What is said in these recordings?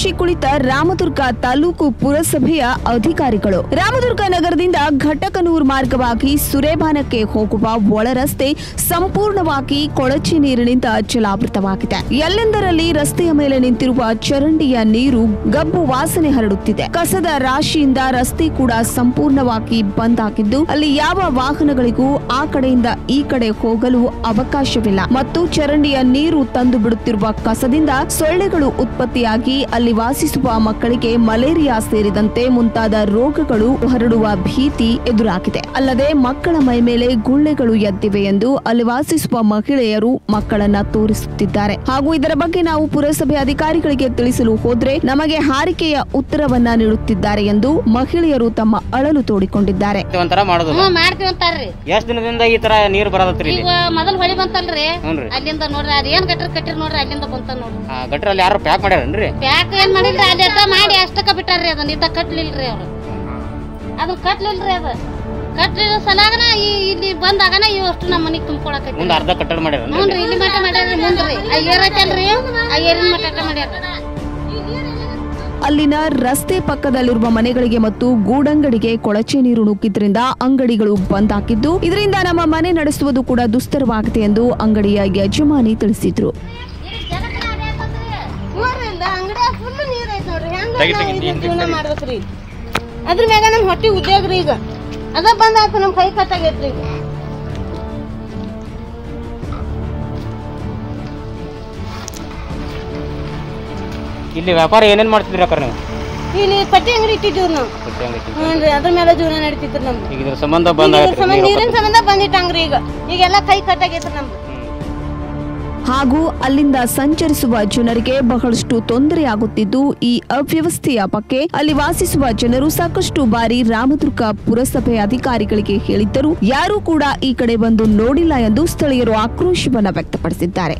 ಮೆಚ್ಚಿ ಕುಳಿತ ರಾಮದುರ್ಗ ತಾಲೂಕು ಪುರಸಭೆಯ ಅಧಿಕಾರಿಗಳು ರಾಮದುರ್ಗ ನಗರದಿಂದ ಘಟಕನೂರ್ ಮಾರ್ಗವಾಗಿ ಸುರೇಬಾನಕ್ಕೆ ಹೋಗುವ ಒಳ ರಸ್ತೆ ಸಂಪೂರ್ಣವಾಗಿ ಕೊಳಚೆ ನೀರಿನಿಂದ ಜಲಾವೃತವಾಗಿದೆ ಎಲ್ಲೆಂದರಲ್ಲಿ ರಸ್ತೆಯ ಮೇಲೆ ನಿಂತಿರುವ ಚರಂಡಿಯ ನೀರು ಗಬ್ಬು ವಾಸನೆ ಹರಡುತ್ತಿದೆ ಕಸದ ರಾಶಿಯಿಂದ ರಸ್ತೆ ಕೂಡ ಸಂಪೂರ್ಣವಾಗಿ ಬಂದ್ ಆಗಿದ್ದು ಅಲ್ಲಿ ಯಾವ ವಾಹನಗಳಿಗೂ ಆ ಕಡೆಯಿಂದ ಈ ಕಡೆ ಹೋಗಲು ಅವಕಾಶವಿಲ್ಲ ಮತ್ತು ಚರಂಡಿಯ ನೀರು ತಂದು ಬಿಡುತ್ತಿರುವ ಕಸದಿಂದ ಸೊಳ್ಳೆಗಳು ಉತ್ಪತ್ತಿಯಾಗಿ ಅಲ್ಲಿ ವಾಸಿಸುವ ಮಕ್ಕಳಿಗೆ ಮಲೇರಿಯಾ ಸೇರಿದಂತೆ ಮುಂತಾದ ರೋಗಗಳು ಹರಡುವ ಭೀತಿ ಎದುರಾಗಿದೆ ಅಲ್ಲದೆ ಮಕ್ಕಳ ಮೈ ಮೇಲೆ ಗುಳ್ಳೆಗಳು ಎದ್ದಿವೆ ಎಂದು ಅಲ್ಲಿ ವಾಸಿಸುವ ಮಹಿಳೆಯರು ಮಕ್ಕಳನ್ನ ತೋರಿಸುತ್ತಿದ್ದಾರೆ ಹಾಗೂ ಇದರ ಬಗ್ಗೆ ನಾವು ಪುರಸಭೆ ಅಧಿಕಾರಿಗಳಿಗೆ ತಿಳಿಸಲು ಹೋದ್ರೆ ನಮಗೆ ಹಾರಿಕೆಯ ಉತ್ತರವನ್ನ ನೀಡುತ್ತಿದ್ದಾರೆ ಎಂದು ಮಹಿಳೆಯರು ತಮ್ಮ ಅಳಲು ತೋಡಿಕೊಂಡಿದ್ದಾರೆ ಒಂಥರ ಮಾಡೋದು ಹ್ಞೂ ಮಾಡ್ತೀವಿ ಅಂತಾರ್ರಿ ಎಷ್ಟ್ ದಿನದಿಂದ ಈ ತರ ನೀರ್ ಬರದತ್ರಿ ಇಲ್ಲಿ ಈಗ ಮೊದಲ್ ಹೊಳಿ ಬಂತಲ್ರಿ ಹ್ಞೂನ್ರಿ ಅಲ್ಲಿಂದ ನೋಡ್ರಿ ಅದ್ ಏನ್ ಗಟ್ರ ಕಟ್ಟಿರ್ ನೋಡ್ರಿ ಅಲ್ಲಿಂದ ಬಂತ ನೋಡ್ರಿ ಆ, ಗಟ್ರಲ್ಲಿ ಯಾರು ಪ್ಯಾಕ್ ಮಾಡ್ಯಾರನ್ರಿ ಪ್ಯಾಕ್ ಏನ್ ಮಾಡಿಲ್ರಿ ಅಲ್ಲಿ ಅಷ್ಟ ಮಾಡಿ ಅಷ್ಟಕ್ಕ ಬಿಟ್ಟಾರ್ರಿ ಅದನ್ನ ಇದ್ದ ಕಟ್ಲಿಲ್ರಿ ಅವ್ರು ಅದನ್ನ ಕಟ್ಲಿಲ್ರಿ ಅದ ಕಟ್ಲಿಲ್ಲ ಸಲಾಗನ ಈ ಇಲ್ಲಿ ಬಂದಾಗನ ಇವಷ್ಟು ನಮ್ಮ ಮನಿಗ್ ತುಂಬ್ಕೊಳಕೈತಿ ಮುಂದ ಅರ್ಧ ಕಟ್ಟಡ ಮಾಡ್ಯಾರನ್ರಿ ಹ್ಞೂನ್ರಿ ಇಲ್ಲಿ ಮಠ ಮಾಡ್ಯಾರ್ರಿ ಮುಂದ್ರಿ ಆ ಏರೈತಲ್ರಿ ಆ ಏರಿನ ಮಠ ಮಾಡ್ಯಾರ ಅಲ್ಲಿನ ರಸ್ತೆ ಪಕ್ಕದಲ್ಲಿರುವ ಮನೆಗಳಿಗೆ ಮತ್ತು ಗೂಡಂಗಡಿಗೆ ಕೊಳಚೆ ನೀರು ನುಗ್ಗಿದ್ರಿಂದ ಅಂಗಡಿಗಳು ಬಂದ್ ಆಗಿದ್ದು ಇದರಿಂದ ನಮ್ಮ ಮನೆ ನಡೆಸುವುದು ಕೂಡ ದುಸ್ತರವಾಗಿದೆ ಎಂದು ಅಂಗಡಿಯ ಯಜಮಾನಿ ತಿಳಿಸಿದ್ರು ಮಾಡ್ಬೇಕ್ರಿ ಅದ್ರ ಮ್ಯಾಗ ನಮ್ ಹೊಟ್ಟಿ ಉದ್ಯೋಗ ರೀ ಈಗ ಅದ ಬಂದ್ ಆಯ್ತು ನಮ್ ಕೈ ಕಟ್ಟಾಗೈತ್ರಿ ಈಗ ಇಲ್ಲಿ ವ್ಯಾಪಾರ ಏನೇನ್ ಮಾಡ್ತಿದ್ರಿ ಅಕ್ಕ ನೀವು ಇಲ್ಲಿ ಪಟ್ಟಿ ಅಂಗಡಿ ಇಟ್ಟಿದ್ದೀವಿ ನಾವು ಗೊತ್ತೇ ಹಂಗೈತಿ. ಹ್ಞೂ ಅದ್ರ ಮೇಲೆ ಜೀವನ ನಡೀತಿದ್ರು ನಮ್ದು ಈಗ ಇದ್ರ ಸಂಬಂಧ ಬಂದ ಈಗ ಸಂಬಂಧ ನೀರಿನ ಸಂಬಂಧ ಬಂದಿಟ್ಟಂಗ್ರಿ ಈಗ ಈಗೆಲ್ಲ ಕೈ ಕಟ್ಟಾಗೈತ್ರಿ ನಮ್ದು ಹಾಗೂ ಅಲ್ಲಿಂದ ಸಂಚರಿಸುವ ಜನರಿಗೆ ಬಹಳಷ್ಟು ತೊಂದರೆಯಾಗುತ್ತಿದ್ದು ಈ ಅವ್ಯವಸ್ಥೆಯ ಬಗ್ಗೆ ಅಲ್ಲಿ ವಾಸಿಸುವ ಜನರು ಸಾಕಷ್ಟು ಬಾರಿ ರಾಮದುರ್ಗ ಪುರಸಭೆ ಅಧಿಕಾರಿಗಳಿಗೆ ಹೇಳಿದ್ದರೂ ಯಾರೂ ಕೂಡ ಈ ಕಡೆ ಬಂದು ನೋಡಿಲ್ಲ ಎಂದು ಸ್ಥಳೀಯರು ಆಕ್ರೋಶವನ್ನ ವ್ಯಕ್ತಪಡಿಸಿದ್ದಾರೆ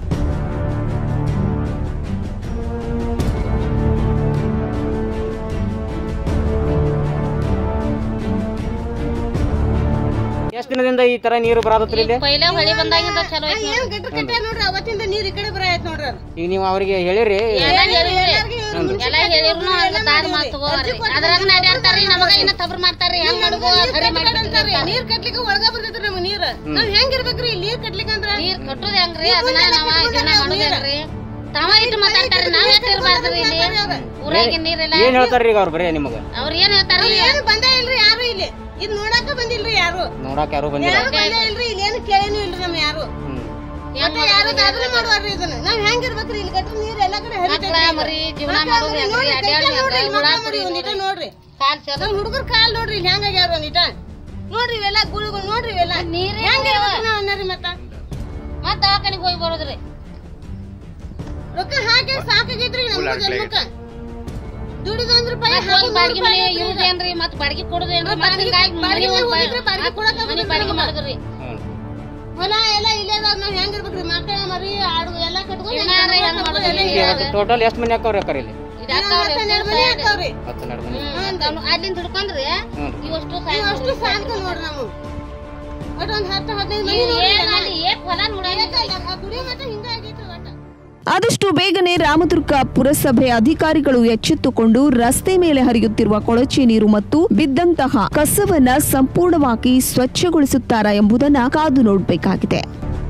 ಎಷ್ಟ್ ದಿನದಿಂದ ಈ ತರ ನೀರು ಬರದತ್ರಿ ಇಲ್ಲಿ ಪೈಲೆ ಹೊಳಿ ಬಂದಾಗಿಂದ ಚಲೋ ಐತಿ ಏನ್ ಗಟ್ರ ಕಟ್ಟ ನೋಡ್ರಿ ಅವತ್ತಿಂದ ನೀರ್ ಈ ಕಡೆ ಬರಾಯ್ತು ನೋಡ್ರಿ ಅದು. ಈಗ ನೀವು ಅವ್ರಿಗೆ ಹೇಳಿರಿ ಎಲ್ಲ ಹೇಳಿವ್ರಿ ಎಲ್ಲ ಹೇಳಿರ್ನು ಅಲ್ಲ ದಾದ ಮಾತು ತಗೋರಿ ಅದ್ರಾಗ ನಡ್ಯಾಡ್ತಾರ್ರಿ ನಮಗ ಇನ್ನ ತಬ್ರ ಮಾಡ್ತಾರ್ರಿ ಹೆಂಗ್ ಮಾಡುದು ಹರಿ ಮಾಡಿ ಅಂತಾರ್ರಿ, ನೀರ್ ಕಟ್ಲಿಕ್ಕೆ ಒಳಗ ಬರ್ತೈತ್ರಿ ನಮ್ ನೀರ್ ನಾವ್ ಹೆಂಗ್ ಇರ್ಬೇಕ್ರಿ ಇಲ್ಲಿ ನೀರ್ ಕಟ್ಲಿಕ್ಕೆ ಅಂದ್ರ ನೀರ್ ಕಟ್ಟುದ ಹೆಂಗ್ರಿ ಅದನ್ನ ನಾವ ಜೀವನ ಮಾಡುದ ಹೆಂಗ್ರಿ ತಾವ ಇಟ್ಟು ಮಾತಾಡ್ತಾರ್ರಿ ನಾವ್ ಯಾಕೆ ಇರ್ಬಾರ್ದ್ರಿ ಇಲ್ಲಿ ಊರಾಗಿನ ನೀರೆಲ್ಲ ಏನ್ ಹೇಳ್ತಾರ್ರಿ ಈಗ ಅವ್ರು ಬರೀ ನಿಮಗ ಅವ್ರ ಏನ್ ಹೇಳ್ತಾರ್ರಿ ಏನು ಬಂದೇ ಇಲ್ರಿ ಯಾರು ಇಲ್ಲಿ ಇದ್ ನೋಡಾಕ ಬಂದಿಲ್ರಿ ಯಾರು ನೋಡಾಕ ಯಾರು ಬಂದಿಲ್ಲ ಯಾರು ಬಂದೇ ಇಲ್ರಿ ಇಲ್ಲಿ ಏನು ಕೇಳೇನು ಇಲ್ರಿ ನಮ್ ಯಾರು ಹ್ಮ್ ಮತ್ತೆ ಯಾರು ದಾದ್ರೆ ಮಾಡುವಾರ್ರಿ ಇದನ್ನ ನಾವ್ ಹೆಂಗ್ ಇರ್ಬೇಕ್ರಿ ಇಲ್ಲಿ ಗಟ್ರ ನೀರ್ ಎಲ್ಲಾ ಕಡೆ ಹರಿತೈತಿ. ಮಕ್ಳ ಮರಿ ಜೀವನ ಮಾಡುದು ಹೆಂಗ್ರಿ ನೋಡ್ರಿ, ಅಡ್ಯಾಡ್ ಕೈಕಾಲ್ ನೋಡ್ರಿ, ಇಲ್ಲಿ ಹುಳ ಮಕ್ಳ ಮರಿ ಒಂದಿಟ ನೋಡ್ರಿ ಕಾಲ್ ಚಲೋ ನಮ್ ಹುಡುಗರ್ ಕಾಲ್ ನೋಡ್ರಿ ಇಲ್ಲಿ ಹೆಂಗ್ ಆಗ್ಯಾರ ಒಂದಿಟ ನೋಡ್ರಿ ಇವೆಲ್ಲ ಗುಳುಗಳು ನೋಡ್ರಿ ಇವೆಲ್ಲ ನೀರೇ ಹೆಂಗ್ ಇರ್ಬೇಕು ನಾವ್ ಅನ್ನರಿ ಮತ್ತ ಮತ್ತ ದವಾಖಾನಿಗ್ ಹೋಗಿ ಬರೋದ್ರಿ ರೊಕ್ಕ ಹಾಕಿ ಸಾಕಾಗೈತ್ರಿ ನಮ್ಮ ಜನ್ಮಕ್ಕ ದುಡಿದು ಒಂದ್ ರೂಪಾಯಿ ಮತ್ತ್ ಹೋಗಿ ಬಾಡಿಗೆ ಮನೆ ಇರುದೇನ್ರಿ ಮತ್ ಬಾಡಿಗೆ ಕೊಡುದೇನ್ರಿ ಮತ್ ಹಿಂಗಾಗಿ ಮನಿ ಬಾಡಿಗೆ ಒಂದ್ ಹೋಗಿದ್ರೆ ಬಾಡಿಗೆ ಕೊಡಕ್ಕ ಮನಿ ಬಾಡಿಗೆ ಮಾಡುದ್ರಿ ಹ್ಮ್ ಹೊಲ ಎಲ್ಲ ಇಲ್ಲೇ ಅದಾವ್ ನಾವ್ ಹೆಂಗ್ ಇರ್ಬೇಕ್ರಿ ಮಕ್ಕಳ ಮರಿ ಆಡು ಎಲ್ಲ ಕಟ್ಕೊಂಡು ಜೀವನಾರ ಹೆಂಗ್ ಮಾಡುದ್ರಿ ಈಗ ಟೋಟಲ್ ಎಷ್ಟ್ ಮನಿ ಹಾಕವ್ರಿ ಅಕ್ಕ ಇಲ್ಲಿ ಇದಾಕವ್ರಿ ಹನ್ನೆರಡು ಮನೆ ಹಾಕವ್ರಿ ಹತ್ತು ಹನ್ನೆರಡು ಮನಿ ಹ್ಮ್ ಅಲ್ಲಿಂದ ಹಿಡ್ಕೊಂಡ್ರಿ ಹ್ಮ್ ಇವಷ್ಟು ನೀವು ಅಷ್ಟು ಸಾಧ್ಕ ನೋಡ್ರಿ ನಾವು ಒಟ್ಟು ಒಂದ್ ಹತ್ತು ಹದಿನೈದು ಮನೆ ನೋಡ್ರಿ ಏನ್ ಅಲ್ಲಿ ಏಕ್ ಹೊಲ ನೋಡಂಗಿಲ್ಲ ಆ ಗುಡಿ ಮಟ್ಟ ಹಿಂಗ ಆಗೈತ್ರಿ ಒಟ್ಟ ಆದಷ್ಟು ಬೇಗನೆ ರಾಮದುರ್ಗ ಪುರಸಭೆ ಅಧಿಕಾರಿಗಳು ಎಚ್ಚೆತ್ತುಕೊಂಡು ರಸ್ತೆ ಮೇಲೆ ಹರಿಯುತ್ತಿರುವ ಕೊಳಚೆ ನೀರು ಮತ್ತು ಬಿದ್ದಂತಹ ಕಸವನ್ನ ಸಂಪೂರ್ಣವಾಗಿ ಸ್ವಚ್ಛಗೊಳಿಸುತ್ತಾರಾ ಎಂಬುದನ್ನ ಕಾದು ನೋಡಬೇಕಾಗಿದೆ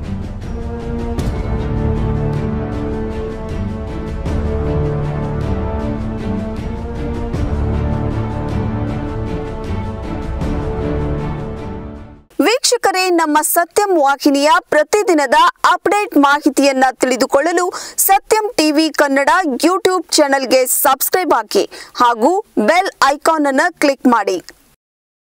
ವೀಕ್ಷಕರೇ ನಮ್ಮ ಸತ್ಯಂ ವಾಹಿನಿಯ ಪ್ರತಿದಿನದ ಅಪ್ಡೇಟ್ ಮಾಹಿತಿಯನ್ನ ತಿಳಿದುಕೊಳ್ಳಲು ಸತ್ಯಂ ಟಿವಿ ಕನ್ನಡ ಯೂಟ್ಯೂಬ್ ಚಾನೆಲ್ಗೆ ಸಬ್ಸ್ಕ್ರೈಬ್ ಹಾಕಿ ಹಾಗೂ ಬೆಲ್ ಐಕಾನ್ ಅನ್ನು ಕ್ಲಿಕ್ ಮಾಡಿ